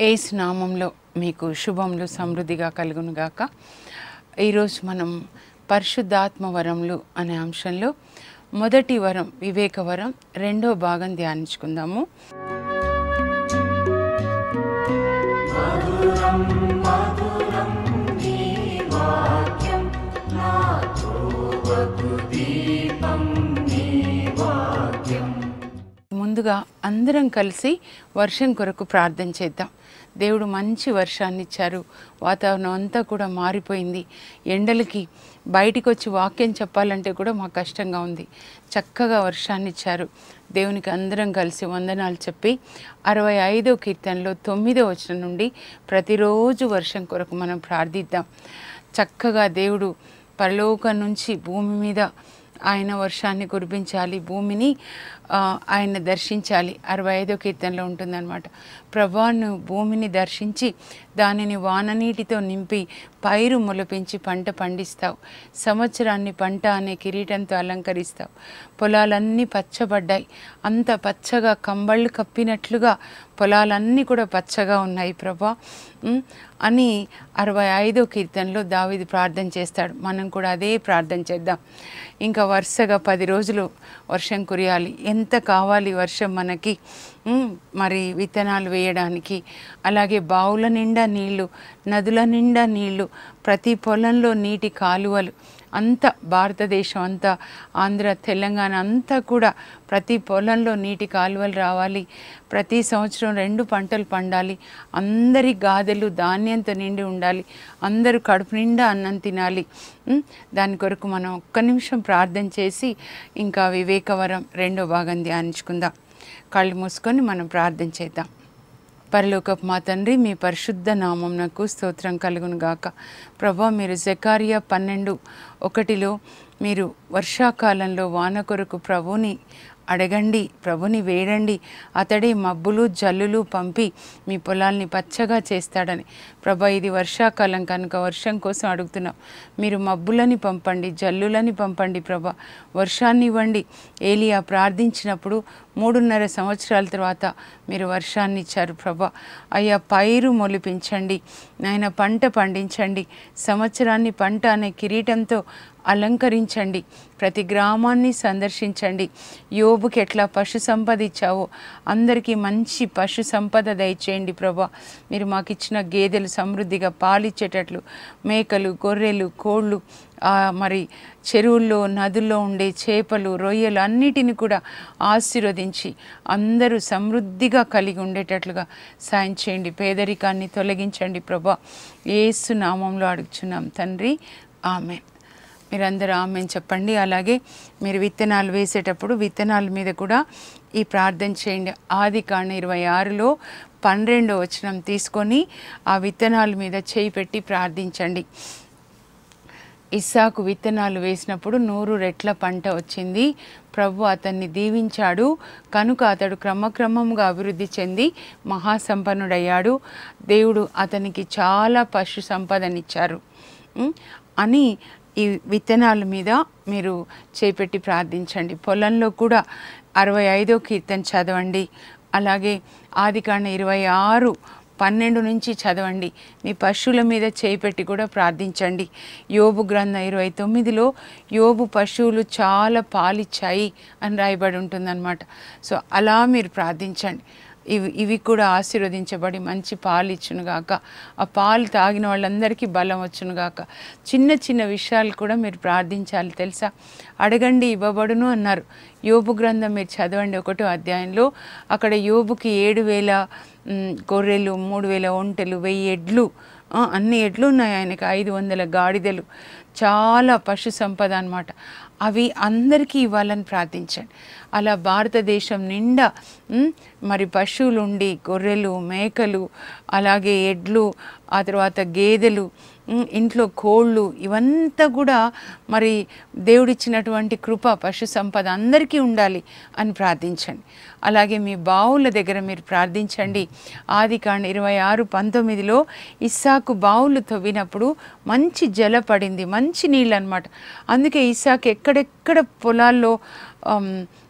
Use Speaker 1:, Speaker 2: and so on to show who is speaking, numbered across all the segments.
Speaker 1: ఏసు నామంలో మీకు శుభములు సమృద్ధిగా కలుగునుగాక ఈరోజు మనం పరిశుద్ధాత్మ వరములు అనే అంశంలో మొదటి వరం వివేక వరం రెండో భాగం ధ్యానించుకుందాము ముందుగా అందరం కలిసి వర్షం కొరకు ప్రార్థన చేద్దాం దేవుడు మంచి వర్షాన్ని ఇచ్చారు వాతావరణం అంతా కూడా మారిపోయింది ఎండలకి బయటికి వచ్చి వాక్యం చెప్పాలంటే కూడా మాకు కష్టంగా ఉంది చక్కగా వర్షాన్ని ఇచ్చారు దేవునికి అందరం కలిసి వందనాలు చెప్పి అరవై ఐదో కీర్తనలో తొమ్మిదో వచనం నుండి ప్రతిరోజు వర్షం కొరకు మనం ప్రార్థిద్దాం చక్కగా దేవుడు పరలోకం నుంచి భూమి మీద ఆయన వర్షాన్ని కురిపించాలి భూమిని ఆ, ఆయన దర్శించాలి అరవై ఐదో కీర్తనలో ఉంటుందన్నమాట ప్రభాను భూమిని దర్శించి దానిని వాననీటితో నింపి పైరు మొలపించి పంట పండిస్తావు సంవత్సరాన్ని పంట అనే కిరీటంతో అలంకరిస్తావు పొలాలన్నీ పచ్చబడ్డాయి అంత పచ్చగా కంబళ్ళు కప్పినట్లుగా పొలాలన్నీ కూడా పచ్చగా ఉన్నాయి ప్రభా ఉమ్, అని అరవై ఐదో కీర్తనలో దావిది ప్రార్థన చేస్తాడు మనం కూడా అదే ప్రార్థన చేద్దాం ఇంకా వరుసగా పది రోజులు వర్షం కురియాలి ఎంత కావాలి వర్షం మనకి ఉమ్, మరి విత్తనాలు వేయడానికి అలాగే బావుల నిండా నీళ్లు నదుల నిండా నీళ్లు ప్రతి పొలంలో నీటి కాలువలు అంతా భారతదేశం అంతా ఆంధ్ర తెలంగాణ అంతా కూడా ప్రతి పొలంలో నీటి కాలువలు రావాలి ప్రతి సంవత్సరం రెండు పంటలు పండాలి అందరి గాదెలు ధాన్యంతో నిండి ఉండాలి అందరూ కడుపు నిండా అన్నం తినాలి ఉమ్, దాని కొరకు మనం ఒక్క నిమిషం ప్రార్థన చేసి ఇంకా వివేకవరం రెండో భాగం ధ్యానించుకుందాం కళ్ళు మూసుకొని మనం ప్రార్థన చేద్దాం పరలోకపు మా తండ్రి మీ పరిశుద్ధ నామంనకు స్తోత్రం కలుగును గాక ప్రభా మీరు జకారియా పన్నెండు ఒకటిలో మీరు వర్షాకాలంలో వాన కొరకు ప్రభుని అడగండి ప్రభుని వేడండి అతడే మబ్బులు జల్లులు పంపి మీ పొలాల్ని పచ్చగా చేస్తాడని ప్రభా ఇది వర్షాకాలం కనుక వర్షం కోసం అడుగుతున్నాం మీరు మబ్బులని పంపండి జల్లులని పంపండి ప్రభా వర్షాన్ని ఇవ్వండి ఏలియా ప్రార్థించినప్పుడు మూడున్నర సంవత్సరాల తర్వాత మీరు వర్షాన్ని ఇచ్చారు ప్రభా అయ్యా పైరు మొలిపించండి నాయన పంట పండించండి సంవత్సరాన్ని పంట అనే కిరీటంతో అలంకరించండి ప్రతి గ్రామాన్ని సందర్శించండి యోబుకి ఎట్లా పశు సంపద ఇచ్చావో అందరికీ మంచి పశు సంపద దయచేయండి ప్రభా మీరు మాకు ఇచ్చిన గేదెలు సమృద్ధిగా పాలిచ్చేటట్లు మేకలు గొర్రెలు కోళ్ళు ఆ, మరి చెరువుల్లో నదుల్లో ఉండే చేపలు రొయ్యలు అన్నిటిని కూడా ఆశీర్వదించి అందరూ సమృద్ధిగా కలిగి ఉండేటట్లుగా సాయం చేయండి పేదరికాన్ని తొలగించండి ప్రభా ఏసు నామంలో అడుగుచున్నాం తండ్రి ఆమె మీరందరూ ఆమె చెప్పండి అలాగే మీరు విత్తనాలు వేసేటప్పుడు విత్తనాల మీద కూడా ఈ ప్రార్థన చేయండి ఆది కాండ ఇరవై ఆరులో పన్నెండో వచనం తీసుకొని ఆ విత్తనాల మీద చేయి పెట్టి ప్రార్థించండి ఇస్సాకు విత్తనాలు వేసినప్పుడు నూరు రెట్ల పంట వచ్చింది ప్రభు అతన్ని దీవించాడు కనుక అతడు క్రమక్రమంగా అభివృద్ధి చెంది మహాసంపన్నుడయ్యాడు దేవుడు అతనికి చాలా పశు సంపదనిచ్చారు ఉం? అని ఈ విత్తనాల మీద మీరు చేపెట్టి ప్రార్థించండి పొలంలో కూడా అరవై ఐదో కీర్తన చదవండి అలాగే ఆదికాండ ఇరవై ఆరు పన్నెండు నుంచి చదవండి మీ పశువుల మీద చేపెట్టి కూడా ప్రార్థించండి యోబు గ్రంథం ఇరవై తొమ్మిదిలో యోబు పశువులు చాలా పాలిచ్చాయి అని రాయబడి ఉంటుందన్నమాట సో అలా మీరు ప్రార్థించండి ఇవి ఇవి కూడా ఆశీర్వదించబడి మంచి పాలు ఇచ్చునుగాక ఆ పాలు తాగిన వాళ్ళందరికీ బలం వచ్చునుగాక చిన్న చిన్న విషయాలు కూడా మీరు ప్రార్థించాలి తెలుసా అడగండి ఇవ్వబడును అన్నారు యోబు గ్రంథం మీరు చదవండి ఒకటో అధ్యాయంలో అక్కడ యోబుకి ఏడు వేల మ్, గొర్రెలు మూడు వేల ఒంటెలు వెయ్యి ఎడ్లు ఆ, అన్ని ఎడ్లు ఉన్నాయి ఆయనకి ఐదు వందల గాడిదలు చాలా పశు సంపద అన్నమాట అవి అందరికీ ఇవ్వాలని ప్రార్థించండి అలా భారతదేశం నిండా మ్, మరి పశువులు ఉండి గొర్రెలు మేకలు అలాగే ఎడ్లు ఆ తర్వాత గేదెలు ఉమ్, ఇంట్లో కోళ్ళు ఇవంతా కూడా మరి దేవుడిచ్చినటువంటి కృప పశు సంపద అందరికీ ఉండాలి అని ప్రార్థించండి అలాగే మీ బావుల దగ్గర మీరు ప్రార్థించండి ఆది కాండ ఇరవై ఆరు పంతొమ్మిదిలో ఇస్సాకు బావులు తవ్వినప్పుడు మంచి జల పడింది మంచి నీళ్ళు అనమాట అందుకే ఇస్సాకు ఎక్కడెక్కడ పొలాల్లో ఆమ్,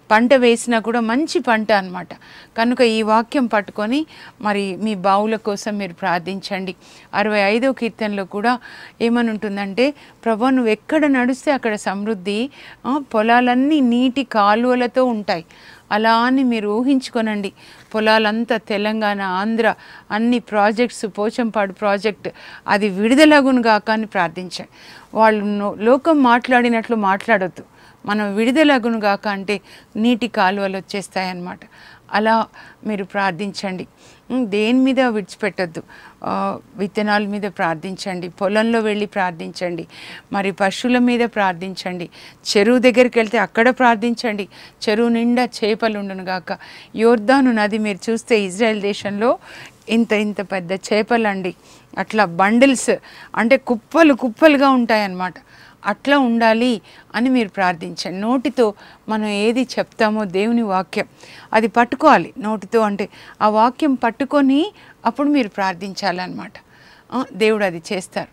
Speaker 1: పంట వేసినా కూడా మంచి పంట అన్నమాట కనుక ఈ వాక్యం పట్టుకొని మరి మీ బావుల కోసం మీరు ప్రార్థించండి అరవై ఐదో కీర్తనలో కూడా ఏమని ఉంటుందంటే ప్రభా నువ్వు ఎక్కడ నడిస్తే అక్కడ సమృద్ధి ఆ, పొలాలన్నీ నీటి కాలువలతో ఉంటాయి అలా అని మీరు ఊహించుకోనండి పొలాలంతా తెలంగాణ ఆంధ్ర అన్ని ప్రాజెక్ట్స్ పోచంపాడు ప్రాజెక్ట్ అది విడుదలగును గాక అని ప్రార్థించండి వాళ్ళు నో- లోకం మాట్లాడినట్లు మాట్లాడొద్దు మనం విడుదలగును గాక అంటే నీటి కాలువలు వచ్చేస్తాయన్నమాట అలా మీరు ప్రార్థించండి ఉమ్, దేని మీద విడిచిపెట్టద్దు విత్తనాల మీద ప్రార్థించండి పొలంలో వెళ్ళి ప్రార్థించండి మరి పశువుల మీద ప్రార్థించండి చెరువు దగ్గరికి వెళ్తే అక్కడ ప్రార్థించండి చెరువు నిండా చేపలు ఉండును గాక యోర్దాను నది మీరు చూస్తే ఇజ్రాయెల్ దేశంలో ఇంత ఇంత పెద్ద చేపలండి అట్లా బండిల్స్ అంటే కుప్పలు కుప్పలుగా ఉంటాయన్నమాట అట్లా ఉండాలి అని మీరు ప్రార్థించండి నోటితో మనం ఏది చెప్తామో దేవుని వాక్యం అది పట్టుకోవాలి నోటితో అంటే ఆ వాక్యం పట్టుకొని అప్పుడు మీరు ప్రార్థించాలన్నమాట ఆ, దేవుడు అది చేస్తారు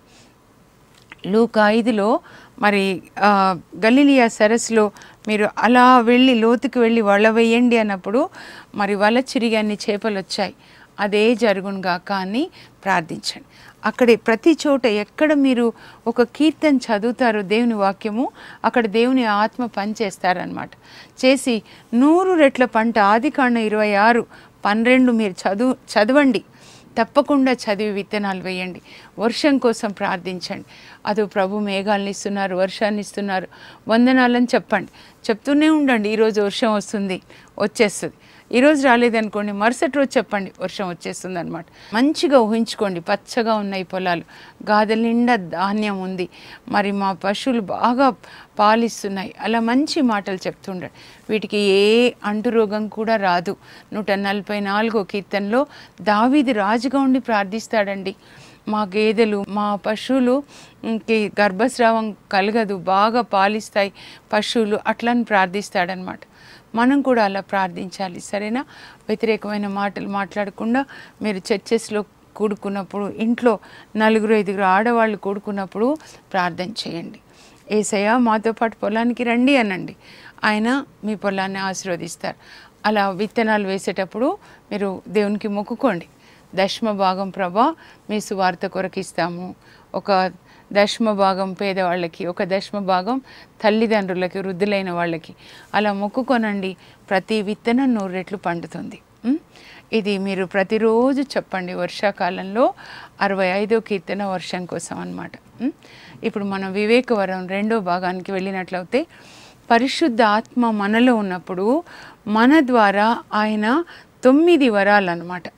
Speaker 1: లూక ఐదులో మరి ఆ, గలిలియా సరస్సులో మీరు అలా వెళ్ళి లోతుకి వెళ్ళి వల వేయండి అన్నప్పుడు మరి వల చిరిగి అన్ని చేపలు వచ్చాయి అదే జరుగును గాక అని ప్రార్థించండి అక్కడే ప్రతి చోట ఎక్కడ మీరు ఒక కీర్తన చదువుతారో దేవుని వాక్యము అక్కడ దేవుని ఆత్మ పనిచేస్తారనమాట చేసి నూరు రెట్ల పంట ఆది కాండ ఇరవై ఆరు పన్నెండు మీరు చదువు చదవండి తప్పకుండా చదివి విత్తనాలు వేయండి వర్షం కోసం ప్రార్థించండి అదో ప్రభు మేఘాలను ఇస్తున్నారు వర్షాన్ని ఇస్తున్నారు వందనాలని చెప్పండి చెప్తూనే ఉండండి ఈరోజు వర్షం వస్తుంది వచ్చేస్తుంది ఈరోజు రాలేదనుకోండి మరుసటి రోజు చెప్పండి వర్షం వచ్చేస్తుంది అనమాట మంచిగా ఊహించుకోండి పచ్చగా ఉన్నాయి పొలాలు గాదెల నిండా ధాన్యం ఉంది మరి మా పశువులు బాగా పాలిస్తున్నాయి అలా మంచి మాటలు చెప్తుండండి వీటికి ఏ అంటు రోగం కూడా రాదు నూట నలభై నాలుగో కీర్తనలో దావీది రాజుగా ఉండి ప్రార్థిస్తాడండి మా గేదెలు మా పశువులు కి గర్భస్రావం కలగదు బాగా పాలిస్తాయి పశువులు అట్లని ప్రార్థిస్తాడనమాట మనం కూడా అలా ప్రార్థించాలి సరేనా వ్యతిరేకమైన మాటలు మాట్లాడకుండా మీరు చర్చెస్లో కూడుకున్నప్పుడు ఇంట్లో నలుగురు ఐదుగురు ఆడవాళ్ళు కూడుకున్నప్పుడు ప్రార్థన చేయండి ఏసయ్య మాతో పాటు పొలానికి రండి అనండి ఆయన మీ పొలాన్ని ఆశీర్వదిస్తారు అలా విత్తనాలు వేసేటప్పుడు మీరు దేవునికి మొక్కుకోండి దశమ భాగం ప్రభా మీ సువార్త కొరకు ఇస్తాము ఒక దశమ భాగం పేదవాళ్ళకి ఒక దశమ భాగం తల్లిదండ్రులకి వృద్ధులైన వాళ్ళకి అలా మొక్కుకొనండి ప్రతి విత్తనం నూరు రెట్లు పండుతుంది ఉం? ఇది మీరు ప్రతిరోజు చెప్పండి వర్షాకాలంలో అరవై ఐదో కీర్తన వర్షం కోసం అనమాట ఇప్పుడు మనం వివేకవరం రెండో భాగానికి వెళ్ళినట్లయితే పరిశుద్ధ ఆత్మ మనలో ఉన్నప్పుడు మన ద్వారా ఆయన తొమ్మిది వరాలు అన్నమాట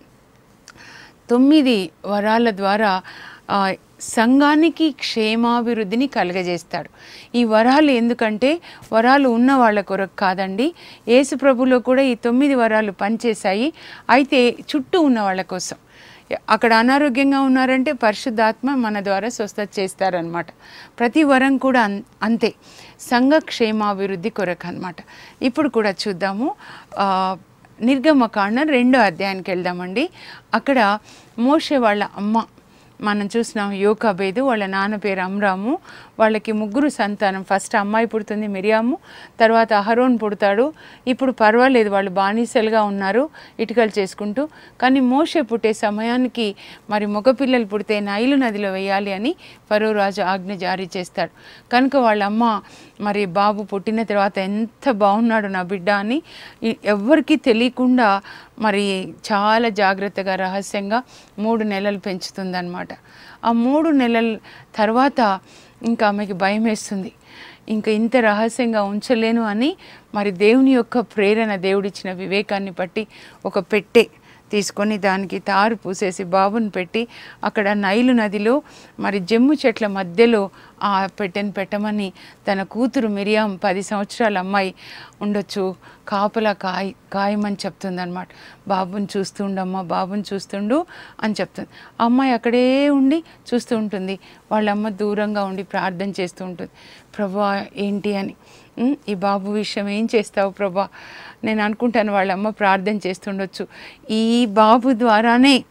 Speaker 1: తొమ్మిది వరాల ద్వారా ఆ, సంఘానికి క్షేమాభివృద్ధిని కలగజేస్తాడు ఈ వరాలు ఎందుకంటే వరాలు ఉన్న వాళ్ళ కొరకు కాదండి యేసు ప్రభులో కూడా ఈ తొమ్మిది వరాలు పనిచేశాయి అయితే చుట్టూ ఉన్న వాళ్ళ కోసం అక్కడ అనారోగ్యంగా ఉన్నారంటే పరిశుద్ధాత్మ మన ద్వారా స్వస్థత చేస్తారనమాట ప్రతి వరం కూడా అన్- అంతే సంఘ క్షేమాభివృద్ధి కొరకు అనమాట ఇప్పుడు కూడా చూద్దాము ఆ, నిర్గమకాండం రెండో అధ్యాయానికి వెళ్దామండి అక్కడ మోషే వాళ్ళ అమ్మ మనం చూసినాం యోకాబేదు వాళ్ళ నాన్న పేరు అమ్రాము వాళ్ళకి ముగ్గురు సంతానం ఫస్ట్ అమ్మాయి పుడుతుంది మిరియాము తర్వాత అహరోన్ పుడతాడు ఇప్పుడు పర్వాలేదు వాళ్ళు బానిసలుగా ఉన్నారు ఇటుకలు చేసుకుంటూ కానీ మోషే పుట్టే సమయానికి మరి మగపిల్లలు పుడితే నైలు నదిలో వేయాలి అని ఫరో రాజు ఆజ్ఞ జారీ చేస్తాడు కనుక వాళ్ళ అమ్మ మరి బాబు పుట్టిన తర్వాత ఎంత బాగున్నాడు నా బిడ్డ అని ఈ- ఎవ్వరికీ తెలియకుండా మరి చాలా జాగ్రత్తగా రహస్యంగా మూడు నెలలు పెంచుతుందన్నమాట ఆ మూడు నెలల తర్వాత ఇంకా ఆమెకి భయం వేస్తుంది ఇంకా ఇంత రహస్యంగా ఉంచలేను అని మరి దేవుని యొక్క ప్రేరణ దేవుడిచ్చిన వివేకాన్ని బట్టి ఒక పెట్టె తీసుకొని దానికి తారు పూసేసి బాబుని పెట్టి అక్కడ నైలు నదిలో మరి జమ్ము చెట్ల మధ్యలో ఆ పెట్టెను పెట్టమని తన కూతురు మిరియాం పది సంవత్సరాల అమ్మాయి ఉండొచ్చు కాపలా కాయ కాయమని చెప్తుందన్నమాట బాబుని చూస్తుండమ్మా బాబుని చూస్తుండు అని చెప్తుంది ఆ అమ్మాయి అక్కడే ఉండి చూస్తూ ఉంటుంది వాళ్ళ అమ్మ దూరంగా ఉండి ప్రార్థన చేస్తూ ఉంటుంది ప్రభా ఏంటి అని "ఉమ్, ఈ బాబు విషయం ఏం చేస్తావు ప్రభా నేను అనుకుంటాను వాళ్ళ అమ్మ ప్రార్థన చేస్తుండొచ్చు ఈ బాబు ద్వారానే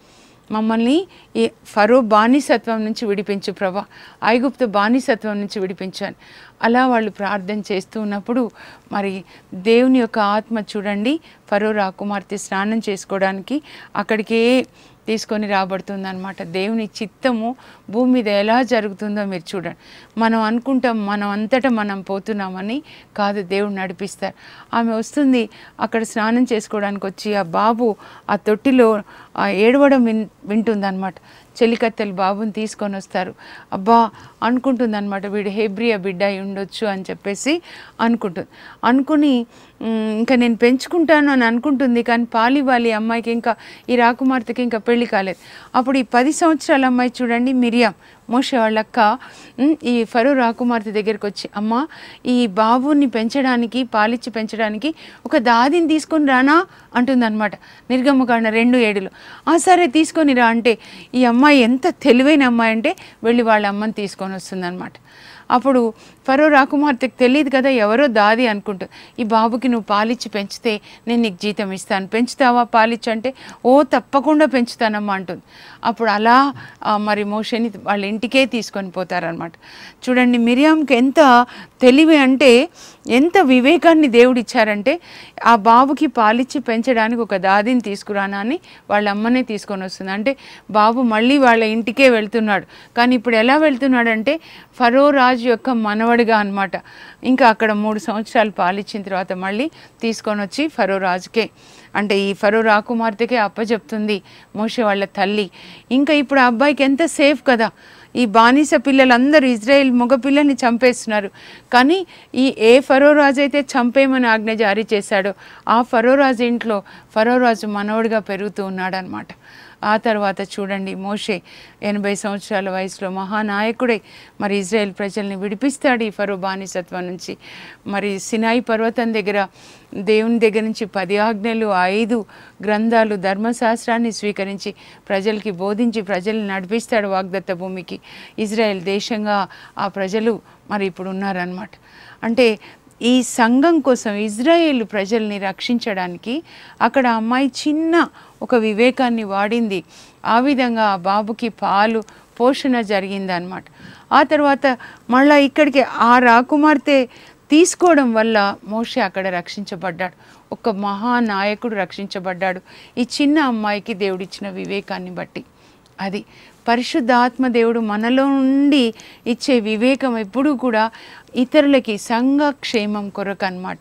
Speaker 1: మమ్మల్ని ఈ ఫరో బానిసత్వం నుంచి విడిపించు ప్రభా ఐగుప్తు బానిసత్వం నుంచి విడిపించాను అలా వాళ్ళు ప్రార్థన చేస్తూ ఉన్నప్పుడు మరి దేవుని యొక్క ఆత్మ చూడండి ఫరో రాకుమార్తె స్నానం చేసుకోవడానికి అక్కడికే తీసుకొని రాబడుతుంది అనమాట దేవుని చిత్తము భూమి మీద ఎలా జరుగుతుందో మీరు చూడండి మనం అనుకుంటాం మనం అంతటా మనం పోతున్నామని కాదు దేవుడు నడిపిస్తారు ఆమె వస్తుంది అక్కడ స్నానం చేసుకోవడానికి వచ్చి ఆ బాబు ఆ తొట్టిలో ఆ ఏడవడం విన్ వింటుందన్నమాట చెలికత్తెలు బాబుని తీసుకొని వస్తారు అబ్బా అనుకుంటుంది అనమాట వీడు హెబ్రియా బిడ్డ అయి ఉండొచ్చు అని చెప్పేసి అనుకుంటుంది అనుకుని "ఉమ్, ఇంకా నేను పెంచుకుంటాను అని అనుకుంటుంది కానీ పాలివాలి అమ్మాయికి ఇంకా ఈ రాకుమార్తెకి ఇంకా పెళ్లి కాలేదు అప్పుడు ఈ పది సంవత్సరాల అమ్మాయి చూడండి మిరియాం మోషే వాళ్ళ అక్క "ఉమ్, ఈ ఫరో రాకుమార్తె దగ్గరికి వచ్చి అమ్మ ఈ బాబుని పెంచడానికి పాలిచ్చి పెంచడానికి ఒక దాదిని తీసుకొని రానా అంటుందన్నమాట నిర్గమకాండ రెండు ఏడులో ఆ సరే తీసుకొని రా అంటే ఈ అమ్మాయి ఎంత తెలివైన అమ్మాయి అంటే వెళ్ళి వాళ్ళ అమ్మని తీసుకొని వస్తుందన్నమాట అప్పుడు ఫరో రాకుమార్తెకు తెలియదు కదా ఎవరో దాది అనుకుంటుంది ఈ బాబుకి నువ్వు పాలిచ్చి పెంచితే నేను నీకు జీతం ఇస్తాను పెంచుతావా పాలిచ్చి అంటే ఓ తప్పకుండా పెంచుతానమ్మా అంటుంది అప్పుడు అలా ఆ, మరి మోషని వాళ్ళ ఇంటికే తీసుకొని పోతారనమాట చూడండి మిరియాంకి ఎంత తెలివి అంటే ఎంత వివేకాన్ని దేవుడు ఇచ్చారంటే ఆ బాబుకి పాలిచ్చి పెంచడానికి ఒక దాదిని తీసుకురానా అని వాళ్ళ అమ్మనే తీసుకొని వస్తుంది అంటే బాబు మళ్ళీ వాళ్ళ ఇంటికే వెళ్తున్నాడు కానీ ఇప్పుడు ఎలా వెళ్తున్నాడంటే ఫరో రాజు యొక్క మనవడిగా అన్నమాట ఇంకా అక్కడ మూడు సంవత్సరాలు పాలిచ్చిన తర్వాత మళ్ళీ తీసుకొని వచ్చి ఫరో రాజుకే అంటే ఈ ఫరో రాకుమార్తెకే అప్పచెప్తుంది మోషే వాళ్ళ తల్లి ఇంకా ఇప్పుడు ఆ అబ్బాయికి ఎంత సేఫ్ కదా ఈ బానిస పిల్లలందరూ ఇజ్రాయెల్ మగ పిల్లల్ని చంపేస్తున్నారు కానీ ఈ ఏ ఫరో రాజు అయితే చంపేయమని ఆజ్ఞ జారీ చేశాడో ఆ ఫరో రాజు ఇంట్లో ఫరో రాజు మనవడిగా పెరుగుతూ ఉన్నాడనమాట ఆ తర్వాత చూడండి మోషే ఎనభై సంవత్సరాల వయసులో మహానాయకుడై మరి ఇజ్రాయెల్ ప్రజల్ని విడిపిస్తాడు ఈ ఫరో బానిసత్వం నుంచి మరి సినాయి పర్వతం దగ్గర దేవుని దగ్గర నుంచి పది ఆజ్ఞలు ఐదు గ్రంథాలు ధర్మశాస్త్రాన్ని స్వీకరించి ప్రజలకి బోధించి ప్రజల్ని నడిపిస్తాడు వాగ్దత్త భూమికి ఇజ్రాయెల్ దేశంగా ఆ ప్రజలు మరి ఇప్పుడు ఉన్నారనమాట అంటే ఈ సంఘం కోసం ఇజ్రాయేల్ ప్రజల్ని రక్షించడానికి అక్కడ ఆ అమ్మాయి చిన్న ఒక వివేకాన్ని వాడింది ఆ విధంగా ఆ బాబుకి పాలు పోషణ జరిగిందనమాట ఆ తర్వాత మళ్ళా ఇక్కడికి ఆ రాకుమార్తె తీసుకోవడం వల్ల మోషే అక్కడ రక్షించబడ్డాడు ఒక మహానాయకుడు రక్షించబడ్డాడు ఈ చిన్న అమ్మాయికి దేవుడిచ్చిన వివేకాన్ని బట్టి అది పరిశుద్ధాత్మ దేవుడు మనలో నుండి ఇచ్చే వివేకం ఎప్పుడూ కూడా ఇతరులకి సంఘ క్షేమం కొరకు అన్నమాట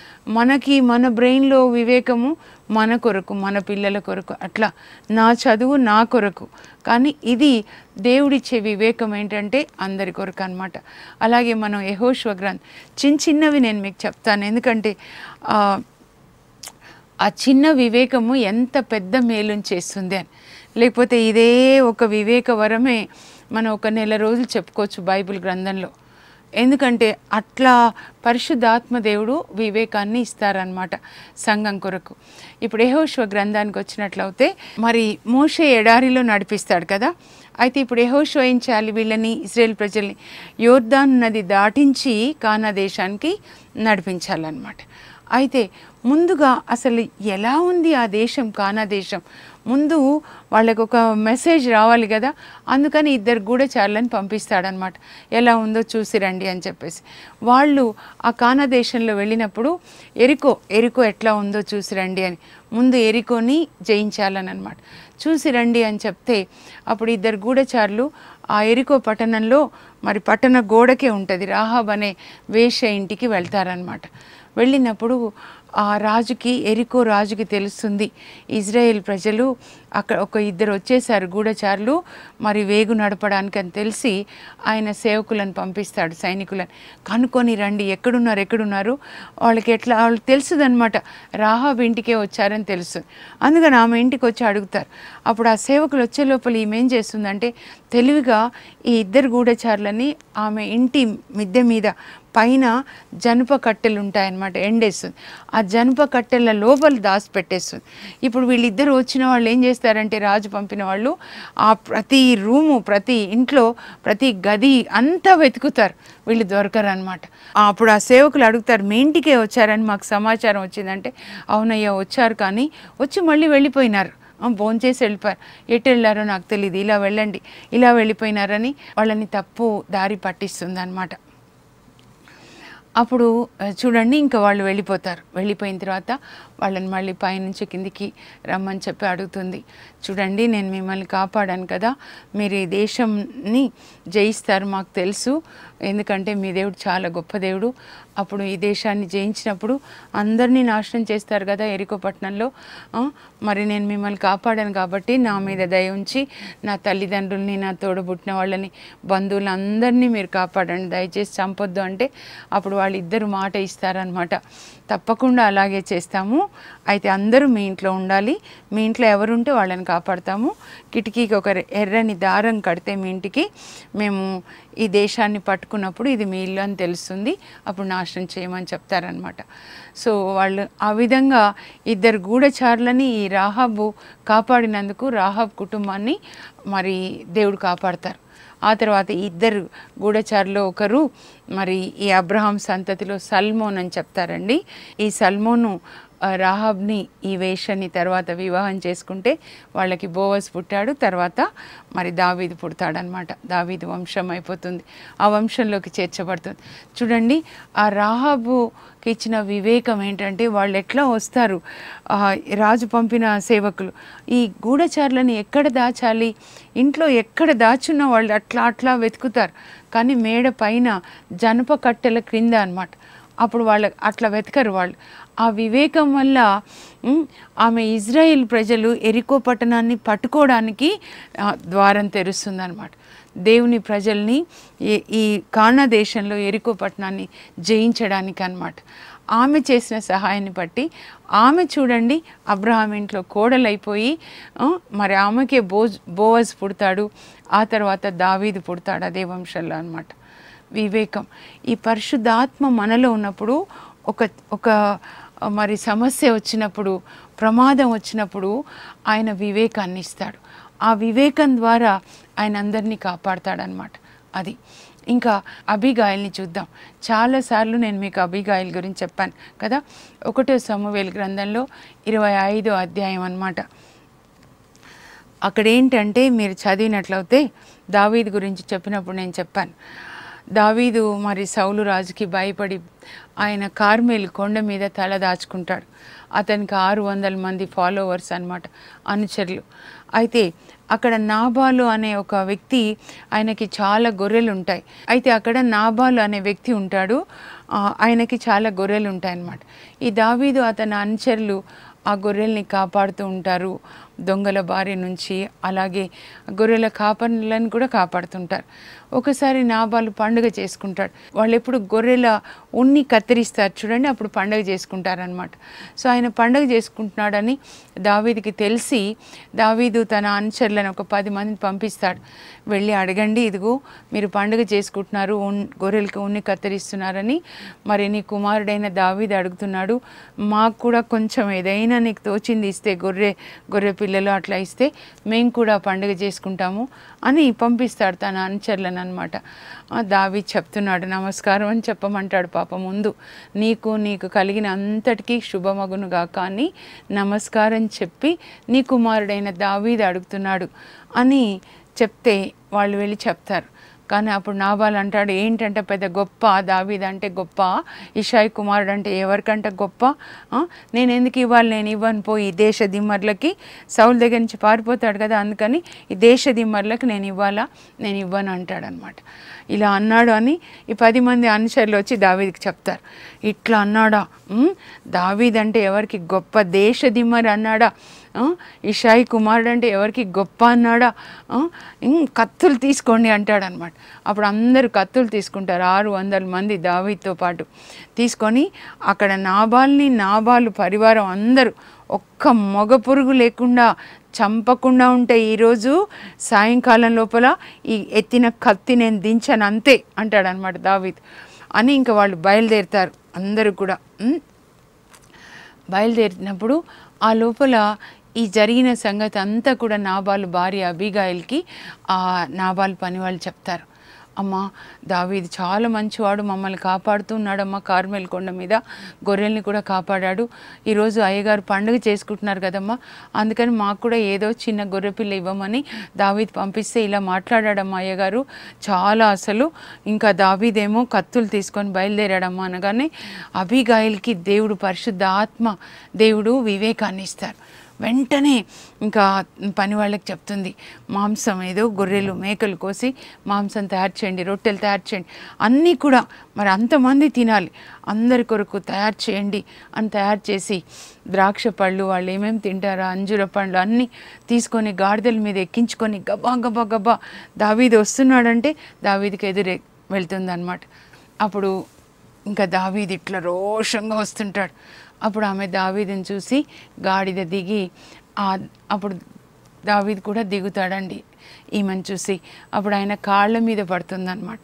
Speaker 1: మనకి మన బ్రెయిన్లో వివేకము మన కొరకు మన పిల్లల కొరకు అట్లా నా చదువు నా కొరకు కానీ ఇది దేవుడిచ్చే వివేకం ఏంటంటే అందరి కొరకు అనమాట అలాగే మనం యహోశ్వ గ్రంథ్ చిన్న చిన్నవి నేను మీకు చెప్తాను ఎందుకంటే ఆ, ఆ చిన్న వివేకము ఎంత పెద్ద మేలుని చేస్తుంది అని లేకపోతే ఇదే ఒక వివేక వరమే మనం ఒక నెల రోజులు చెప్పుకోవచ్చు బైబిల్ గ్రంథంలో ఎందుకంటే అట్లా పరిశుద్ధాత్మ దేవుడు వివేకాన్ని ఇస్తారనమాట సంఘం కొరకు ఇప్పుడు యెహోషువ గ్రంథానికి వచ్చినట్లయితే మరి మోషే ఎడారిలో నడిపిస్తాడు కదా అయితే ఇప్పుడు యెహోషువ ఏం చేయాలి వీళ్ళని ఇజ్రాయెల్ ప్రజల్ని యోర్దాన్ నది దాటించి కానా దేశానికి నడిపించాలన్నమాట అయితే ముందుగా అసలు ఎలా ఉంది ఆ దేశం కానా దేశం ముందు వాళ్ళకు ఒక మెసేజ్ రావాలి కదా అందుకని ఇద్దరు గూఢచారులను పంపిస్తాడనమాట ఎలా ఉందో చూసి రండి అని చెప్పేసి వాళ్ళు ఆ కానా దేశంలో వెళ్ళినప్పుడు ఎరికో ఎరికో ఎట్లా ఉందో చూసి రండి అని ముందు ఎరికోని జయించాలని అనమాట చూసి రండి అని చెప్తే అప్పుడు ఇద్దరు గూఢచారులు ఆ ఎరికో పట్టణంలో మరి పట్టణ గోడకే ఉంటుంది రాహాబ్ అనే వేశ్య ఇంటికి వెళ్తారనమాట వెళ్ళినప్పుడు ఆ రాజుకి ఎరికో రాజుకి తెలుస్తుంది ఇజ్రాయెల్ ప్రజలు అక్కడ ఒక ఇద్దరు వచ్చేసారు గూఢచారులు మరి వేగు నడపడానికి అని తెలిసి ఆయన సేవకులను పంపిస్తాడు సైనికులను కనుక్కొని రండి ఎక్కడున్నారు ఎక్కడున్నారు వాళ్ళకి ఎట్లా వాళ్ళకి తెలుసుదనమాట రాహాబ్ ఇంటికే వచ్చారని తెలుసు అందుకని ఆమె ఇంటికి వచ్చి అడుగుతారు అప్పుడు ఆ సేవకులు వచ్చే లోపల ఈమె ఏం చేస్తుందంటే తెలివిగా ఈ ఇద్దరు గూఢచారులని ఆమె ఇంటి మిద్దె మీద పైన జనుప కట్టెలు ఉంటాయన్నమాట ఎండేస్తుంది ఆ జనుప కట్టెల లోపల దాచి పెట్టేస్తుంది ఇప్పుడు వీళ్ళిద్దరు వచ్చిన వాళ్ళు ఏం చేస్తారంటే రాజు పంపిన వాళ్ళు ఆ ప్రతి రూము ప్రతి ఇంట్లో ప్రతి గది అంతా వెతుకుతారు వీళ్ళు దొరకరు అనమాట అప్పుడు ఆ సేవకులు అడుగుతారు మీ ఇంటికే వచ్చారని మాకు సమాచారం వచ్చిందంటే అవునయ్యా వచ్చారు కానీ వచ్చి మళ్ళీ వెళ్ళిపోయినారు భోంచేసి వెళ్ళిపోయారు ఎటు వెళ్ళారో నాకు తెలియదు ఇలా వెళ్ళండి ఇలా వెళ్ళిపోయినారని వాళ్ళని తప్పు దారి పట్టిస్తుంది అనమాట అప్పుడు ఆ, చూడండి ఇంకా వాళ్ళు వెళ్ళిపోతారు వెళ్ళిపోయిన తర్వాత వాళ్ళని మళ్ళీ పైనుంచి కిందికి రమ్మని చెప్పి అడుగుతుంది చూడండి నేను మిమ్మల్ని కాపాడాను కదా మీరు ఈ దేశంని జయిస్తారు మాకు తెలుసు ఎందుకంటే మీ దేవుడు చాలా గొప్ప దేవుడు అప్పుడు ఈ దేశాన్ని జయించినప్పుడు అందరినీ నాశనం చేస్తారు కదా ఎరికో పట్టణంలో ఆ, మరి నేను మిమ్మల్ని కాపాడాను కాబట్టి నా మీద దయ ఉంచి నా తల్లిదండ్రుల్ని నా తోడబుట్టిన వాళ్ళని బంధువులందరినీ మీరు కాపాడండి దయచేసి చంపొద్దు అంటే అప్పుడు వాళ్ళిద్దరు మాట ఇస్తారనమాట తప్పకుండా అలాగే చేస్తాము అయితే అందరూ మీ ఇంట్లో ఉండాలి మీ ఇంట్లో ఎవరుంటే వాళ్ళని కాపాడతాము కిటికీకి ఒక ఎర్రని దారం కడితే మీ ఇంటికి మేము ఈ దేశాన్ని పట్టుకున్నప్పుడు ఇది మీ ఇల్లు అని తెలుస్తుంది అప్పుడు నాశనం చేయమని చెప్తారనమాట సో వాళ్ళు ఆ విధంగా ఇద్దరు గూఢచారులని ఈ రాహాబు కాపాడినందుకు రాహాబ్ కుటుంబాన్ని మరి దేవుడు కాపాడతారు ఆ తర్వాత ఈ ఇద్దరు గూఢచారులో ఒకరు మరి ఈ అబ్రహాం సంతతిలో సల్మోన్ అని చెప్తారండి ఈ సల్మోను ఆ, రాహాబ్ని ఈ వేషని తర్వాత వివాహం చేసుకుంటే వాళ్ళకి బోవస్ పుట్టాడు తర్వాత మరి దావీదు పుడతాడనమాట దావీదు వంశం అయిపోతుంది ఆ వంశంలోకి చేర్చబడుతుంది చూడండి ఆ రాహాబుకి ఇచ్చిన వివేకం ఏంటంటే వాళ్ళు ఎట్లా వస్తారు ఆ, రాజు పంపిన సేవకులు ఈ గూఢచారులను ఎక్కడ దాచాలి ఇంట్లో ఎక్కడ దాచున్న వాళ్ళు అట్లా అట్లా వెతుకుతారు కానీ మేడ పైన జనప కట్టెల క్రింద అన్నమాట అప్పుడు వాళ్ళ అట్లా వెతకరు వాళ్ళు ఆ వివేకం వల్ల ఉమ్, ఆమె ఇజ్రాయెల్ ప్రజలు ఎరికో పట్టణాన్ని పట్టుకోవడానికి ఆ, ద్వారం తెరుస్తుందన్నమాట దేవుని ప్రజల్ని ఈ ఈ కానా దేశంలో ఎరికో పట్టణాన్ని జయించడానికి అన్నమాట ఆమె చేసిన సహాయాన్ని బట్టి ఆమె చూడండి అబ్రహాం ఇంట్లో కోడలైపోయి ఆ, మరి ఆమెకే బోజ్ బోవజ్ పుడతాడు ఆ తర్వాత దావీదు పుడతాడు అదే వంశంలో అన్నమాట వివేకం ఈ పరిశుద్ధాత్మ మనలో ఉన్నప్పుడు ఒక ఒక మరి సమస్య వచ్చినప్పుడు ప్రమాదం వచ్చినప్పుడు ఆయన వివేకాన్ని ఇస్తాడు ఆ వివేకం ద్వారా ఆయన అందరినీ కాపాడతాడనమాట అది ఇంకా అభిగాయల్ని చూద్దాం చాలాసార్లు నేను మీకు అభిగాయల్ గురించి చెప్పాను కదా ఒకటో సమవేల్ గ్రంథంలో ఇరవై ఐదో అధ్యాయం అన్నమాట అక్కడ ఏంటంటే మీరు చదివినట్లయితే దావీదు గురించి చెప్పినప్పుడు నేను చెప్పాను దావీదు మరి సౌలు రాజుకి భయపడి ఆయన కార్మేలు కొండ మీద తల దాచుకుంటాడు అతనికి ఆరు వందల మంది ఫాలోవర్స్ అన్నమాట అనుచరులు అయితే అక్కడ నాబాలు అనే ఒక వ్యక్తి ఆయనకి చాలా గొర్రెలు ఉంటాయి అయితే అక్కడ నాబాలు అనే వ్యక్తి ఉంటాడు ఆ, ఆయనకి చాలా గొర్రెలు ఉంటాయి అన్నమాట ఈ దావీదు అతని అనుచరులు ఆ గొర్రెల్ని కాపాడుతూ ఉంటారు దొంగల బారి నుంచి అలాగే గొర్రెల కాపర్లను కూడా కాపాడుతుంటారు ఒకసారి నాబాలు పండుగ చేసుకుంటాడు వాళ్ళు ఎప్పుడు గొర్రెల ఉన్ని కత్తిరిస్తారు చూడండి అప్పుడు పండుగ చేసుకుంటారనమాట సో ఆయన పండుగ చేసుకుంటున్నాడని దావీదికి తెలిసి దావీదు తన అనుచరులను ఒక పది మందిని పంపిస్తాడు వెళ్ళి అడగండి ఇదిగో మీరు పండుగ చేసుకుంటున్నారు ఉన్ గొర్రెలకి ఉన్ని కత్తిరిస్తున్నారని మరి నీ కుమారుడైన దావీదు అడుగుతున్నాడు మాకు కూడా కొంచెం ఏదైనా నీకు తోచింది ఇస్తే గొర్రె గొర్రె పిల్లలు అట్లా ఇస్తే మేము కూడా పండుగ చేసుకుంటాము అని పంపిస్తాడు తన అనుచరులను అనమాట దావి చెప్తున్నాడు నమస్కారం అని చెప్పమంటాడు పాప ముందు నీకు నీకు కలిగిన అంతటికీ శుభమగునుగా కానీ నమస్కారం చెప్పి నీ కుమారుడైన దావీది అడుగుతున్నాడు అని చెప్తే వాళ్ళు వెళ్ళి చెప్తారు కానీ అప్పుడు నాబాల్ అంటాడు ఏంటంటే పెద్ద గొప్ప దావీద్ అంటే గొప్ప ఇషాయి కుమారుడు అంటే ఎవరికంటే గొప్ప ఆ? నేను ఎందుకు ఇవ్వాలి నేను ఇవ్వను పోయి ఈ దేశ దిమ్మర్లకి సౌల్ దగ్గర నుంచి పారిపోతాడు కదా అందుకని ఈ దేశ దిమ్మర్లకు నేను ఇవ్వాలా నేను ఇవ్వను అంటాడు అనమాట ఇలా అన్నాడు అని ఈ పది మంది అనుచరులు వచ్చి దావీదికి చెప్తారు ఇట్లా అన్నాడా ఉమ్, దావీద్ అంటే ఎవరికి గొప్ప దేశ దిమ్మర్ అన్నాడా ఆ, ఇషాయి కుమారుడు అంటే ఎవరికి గొప్ప అన్నాడా ఆ, ఇం- కత్తులు తీసుకోండి అంటాడు అనమాట అప్పుడు అందరూ కత్తులు తీసుకుంటారు ఆరు వందల మంది దావీతో పాటు తీసుకొని అక్కడ నాబాల్ని నాబాలు పరివారం అందరూ ఒక్క మగ పురుగు లేకుండా చంపకుండా ఉంటే ఈరోజు సాయంకాలం లోపల ఈ ఎత్తిన కత్తి నేను దించాను అంతే అంటాడు అనమాట దావీద్ అని ఇంకా వాళ్ళు బయలుదేరుతారు అందరూ కూడా ఉమ్. బయలుదేరినప్పుడు ఆ లోపల ఈ జరిగిన సంగతి అంతా కూడా నాబాలు భార్య అబిగాయిల్కి ఆ నాబాలు పని వాళ్ళు చెప్తారు అమ్మా దావీది చాలా మంచివాడు మమ్మల్ని కాపాడుతున్నాడమ్మా కార్మెల్ కొండ మీద గొర్రెల్ని కూడా కాపాడాడు ఈరోజు అయ్యగారు పండుగ చేసుకుంటున్నారు కదమ్మా అందుకని మాకు కూడా ఏదో చిన్న గొర్రె పిల్ల ఇవ్వమని దావీద్ పంపిస్తే ఇలా మాట్లాడాడమ్మా అయ్యగారు చాలా అసలు ఇంకా దావీదేమో కత్తులు తీసుకొని బయలుదేరాడమ్మా అనగానే అభిగాయల్కి దేవుడు పరిశుద్ధ ఆత్మ దేవుడు వివేకాన్ని ఇస్తారు వెంటనే ఇంకా పని వాళ్ళకి చెప్తుంది మాంసం ఏదో గొర్రెలు మేకలు కోసి మాంసం తయారు చేయండి రొట్టెలు తయారు చేయండి అన్నీ కూడా మరి అంతమంది తినాలి అందరి కొరకు తయారు చేయండి అని తయారు చేసి ద్రాక్ష పళ్ళు వాళ్ళు ఏమేమి తింటారో అంజూర పండ్లు అన్నీ తీసుకొని గాడిదల మీద ఎక్కించుకొని గబా గబా గబా దావీది వస్తున్నాడంటే దావీదికి ఎదురే వెళ్తుందన్నమాట అప్పుడు ఇంకా దావీది ఇట్లా రోషంగా వస్తుంటాడు అప్పుడు ఆమె దావీదిని చూసి గాడిద దిగి ఆ అప్పుడు దావీది కూడా దిగుతాడండి ఈమెను చూసి అప్పుడు ఆయన కాళ్ళ మీద పడుతుందన్నమాట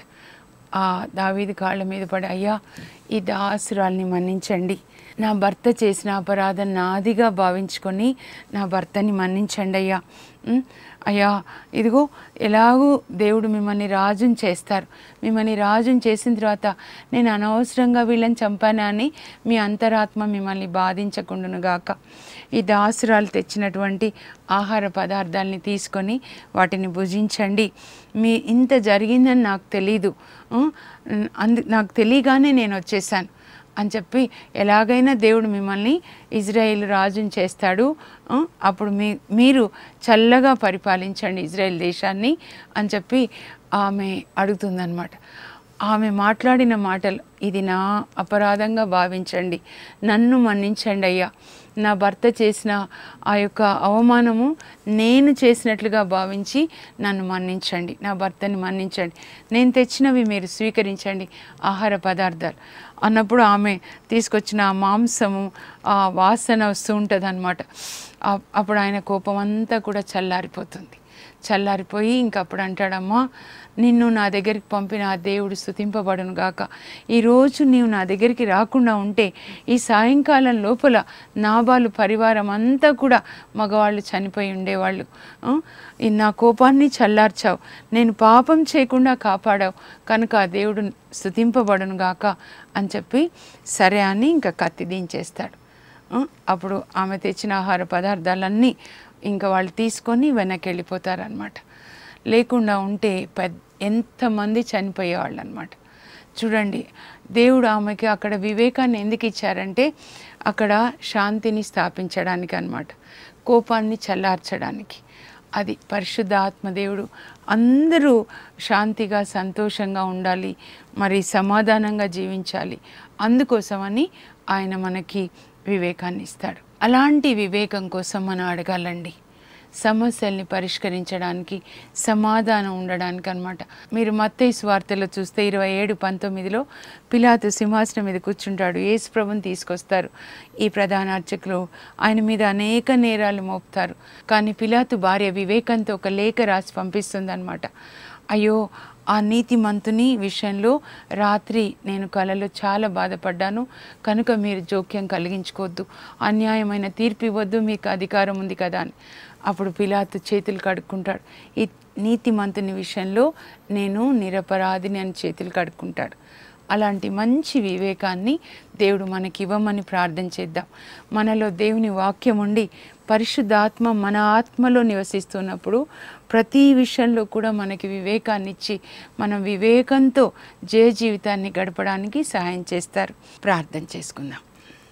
Speaker 1: ఆ దావీది కాళ్ళ మీద పడి అయ్యా ఈ దాసురాల్ని మన్నించండి నా భర్త చేసిన అపరాధం నాదిగా భావించుకొని నా భర్తని మన్నించండి అయ్యా ఉం? అయ్యా ఇదిగో ఎలాగూ దేవుడు మిమ్మల్ని రాజుని చేస్తారు మిమ్మల్ని రాజుని చేసిన తర్వాత నేను అనవసరంగా వీళ్ళని చంపానా అని మీ అంతరాత్మ మిమ్మల్ని బాధించకుండాను గాక ఈ దాసురాలు తెచ్చినటువంటి ఆహార పదార్థాలని తీసుకొని వాటిని భుజించండి మీ ఇంత జరిగిందని నాకు తెలీదు ఉం? అందు నాకు తెలియగానే నేను వచ్చేసాను అని చెప్పి ఎలాగైనా దేవుడు మిమ్మల్ని ఇజ్రాయేల్ రాజుని చేస్తాడు ఆ, అప్పుడు మీ మీరు చల్లగా పరిపాలించండి ఇజ్రాయెల్ దేశాన్ని అని చెప్పి ఆమె అడుగుతుందన్నమాట ఆమె మాట్లాడిన మాటలు ఇది నా అపరాధంగా భావించండి నన్ను మన్నించండి అయ్యా నా భర్త చేసిన ఆ యొక్క అవమానము నేను చేసినట్లుగా భావించి నన్ను మన్నించండి నా భర్తని మన్నించండి నేను తెచ్చినవి మీరు స్వీకరించండి ఆహార పదార్థాలు అన్నప్పుడు ఆమె తీసుకొచ్చిన ఆ మాంసము ఆ వాసన వస్తూ ఉంటుంది అనమాట అప్పుడు ఆయన కోపం అంతా కూడా చల్లారిపోతుంది చల్లారిపోయి ఇంకప్పుడు అంటాడమ్మా నిన్ను నా దగ్గరికి పంపిన ఆ దేవుడు స్థుతింపబడును గాక ఈరోజు నీవు నా దగ్గరికి రాకుండా ఉంటే ఈ సాయంకాలం లోపల నాబాలు పరివారం అంతా కూడా మగవాళ్ళు చనిపోయి ఉండేవాళ్ళు ఆ? ఈ నా కోపాన్ని చల్లార్చావు నేను పాపం చేయకుండా కాపాడావు కనుక ఆ దేవుడు స్థుతింపబడును గాక అని చెప్పి సరే అని ఇంకా కత్తి దించేస్తాడు ఆ, అప్పుడు ఆమె తెచ్చిన ఆహార పదార్థాలన్నీ ఇంకా వాళ్ళు తీసుకొని వెనక్కి వెళ్ళిపోతారనమాట లేకుండా ఉంటే పెద్ద ఎంతమంది చనిపోయేవాళ్ళు అనమాట చూడండి దేవుడు ఆమెకి అక్కడ వివేకాన్ని ఎందుకు ఇచ్చారంటే అక్కడ శాంతిని స్థాపించడానికి అన్నమాట కోపాన్ని చల్లార్చడానికి అది పరిశుద్ధ ఆత్మదేవుడు అందరూ శాంతిగా సంతోషంగా ఉండాలి మరి సమాధానంగా జీవించాలి అందుకోసమని ఆయన మనకి వివేకాన్ని ఇస్తాడు అలాంటి వివేకం కోసం మనం అడగాలండి సమస్యల్ని పరిష్కరించడానికి సమాధానం ఉండడానికి అనమాట మీరు మత్తయి స్వార్థలో చూస్తే ఇరవై ఏడు పంతొమ్మిదిలో పిలాతు సింహాసనం మీద కూర్చుంటాడు యేసు ప్రభుని తీసుకొస్తారు ఈ ప్రధాన అర్చకులు ఆయన మీద అనేక నేరాలు మోపుతారు కానీ పిలాతు భార్య వివేకంతో ఒక లేఖ రాసి పంపిస్తుందన్నమాట అయ్యో ఆ నీతిమంతుని విషయంలో రాత్రి నేను కలలో చాలా బాధపడ్డాను కనుక మీరు జోక్యం కలిగించుకోవద్దు అన్యాయమైన తీర్పు ఇవ్వద్దు మీకు అధికారం ఉంది కదా అని అప్పుడు పిలాతు చేతులు కడుక్కుంటాడు ఈ నీతిమంతుని విషయంలో నేను నిరపరాధిని అని చేతులు కడుక్కుంటాడు అలాంటి మంచి వివేకాన్ని దేవుడు మనకి ఇవ్వమని ప్రార్థన చేద్దాం మనలో దేవుని వాక్యం ఉండి పరిశుద్ధాత్మ మన ఆత్మలో నివసిస్తున్నప్పుడు ప్రతి విషయంలో కూడా మనకి వివేకాన్ని ఇచ్చి మనం వివేకంతో జయ జీవితాన్ని గడపడానికి సహాయం చేస్తారు ప్రార్థన చేసుకుందాం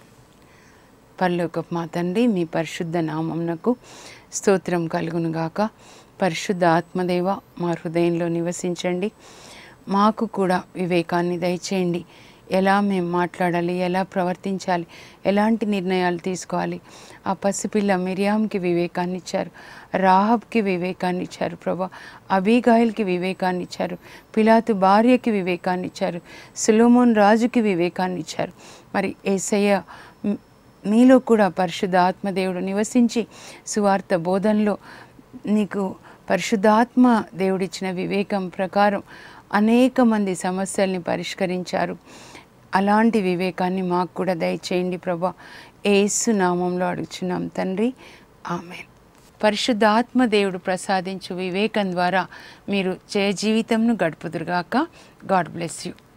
Speaker 1: పరలోకపు మా తండ్రి మీ పరిశుద్ధ నామమునకు స్తోత్రం కలుగును గాక పరిశుద్ధ ఆత్మదేవ మా హృదయంలో నివసించండి మాకు కూడా వివేకాన్ని దయచేయండి ఎలా మేము మాట్లాడాలి ఎలా ప్రవర్తించాలి ఎలాంటి నిర్ణయాలు తీసుకోవాలి ఆ పసిపిల్ల మిరియాంకి వివేకాన్ని ఇచ్చారు రాహబ్కి వివేకాన్ని ఇచ్చారు ప్రభా అబీగాయిల్కి వివేకాన్ని ఇచ్చారు పిలాతు భార్యకి వివేకాన్ని ఇచ్చారు సులోమోన్ రాజుకి వివేకాన్ని ఇచ్చారు మరి ఏసయ్య మ్, మీలో కూడా పరిశుద్ధ ఆత్మదేవుడు నివసించి సువార్త బోధనలో నీకు పరిశుద్ధాత్మ దేవుడిచ్చిన వివేకం ప్రకారం అనేక మంది సమస్యల్ని పరిష్కరించారు అలాంటి వివేకాన్ని మాకు కూడా దయచేయండి ప్రభా ఏసు నామంలో అడుగుచున్నాం తండ్రి ఆమె పరిశుద్ధాత్మ దేవుడు ప్రసాదించు వివేకం ద్వారా మీరు జయ జీవితంను గడుపుదురుగాక గాడ్ బ్లెస్ యూ